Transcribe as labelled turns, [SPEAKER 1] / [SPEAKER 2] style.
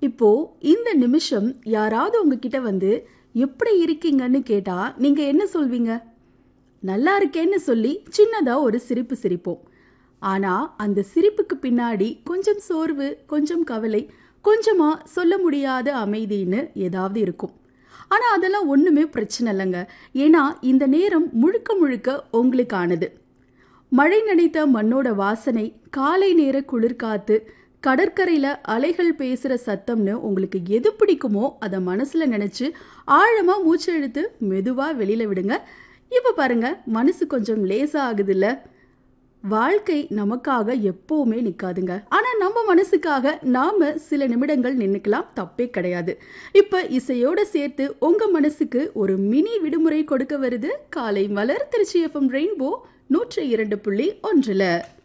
[SPEAKER 1] இப்போ இந்த நிமிஷம் யாராவது உங்ககிட்ட வந்து எப்படி இருக்கீங்கன்னு கேட்டா நீங்க என்ன சொல்வீங்க நல்லா இருக்கேன்னு சொல்லி சின்னதா ஒரு சிரிப்பு சிரிப்போம் ஆனா அந்த சிரிப்புக்கு பின்னாடி கொஞ்சம் சோர்வு கொஞ்சம் கவலை கொஞ்சமா சொல்ல முடியாத அமைதின்னு ஏதாவது இருக்கும் ஆனா அதெல்லாம் ஒண்ணுமே பிரச்சனை இல்லைங்க ஏன்னா இந்த நேரம் முழுக்க முழுக்க உங்களுக்கானது மழை நனைத்த மண்ணோட வாசனை காலை நேர குளிர்காத்து கடற்கரையில அலைகள் பேசுற சத்தம்னு உங்களுக்கு எது பிடிக்குமோ அதை மனசுல நினைச்சு ஆழமா மூச்சு இழுத்து மெதுவா வெளியில விடுங்க இப்ப பாருங்க மனசு கொஞ்சம் லேசா ஆகுதுல்ல வாழ்க்கை நமக்காக எப்பவுமே நிக்காதுங்க ஆனா நம்ம மனசுக்காக நாம சில நிமிடங்கள் நின்னுக்கலாம் தப்பே கிடையாது இப்ப இசையோட சேர்த்து உங்க மனசுக்கு ஒரு மினி விடுமுறை கொடுக்க வருது காலை மலர் திருச்சி எஃப்எம் ரெயின்போ நூற்றி இரண்டு புள்ளி ஒன்றுல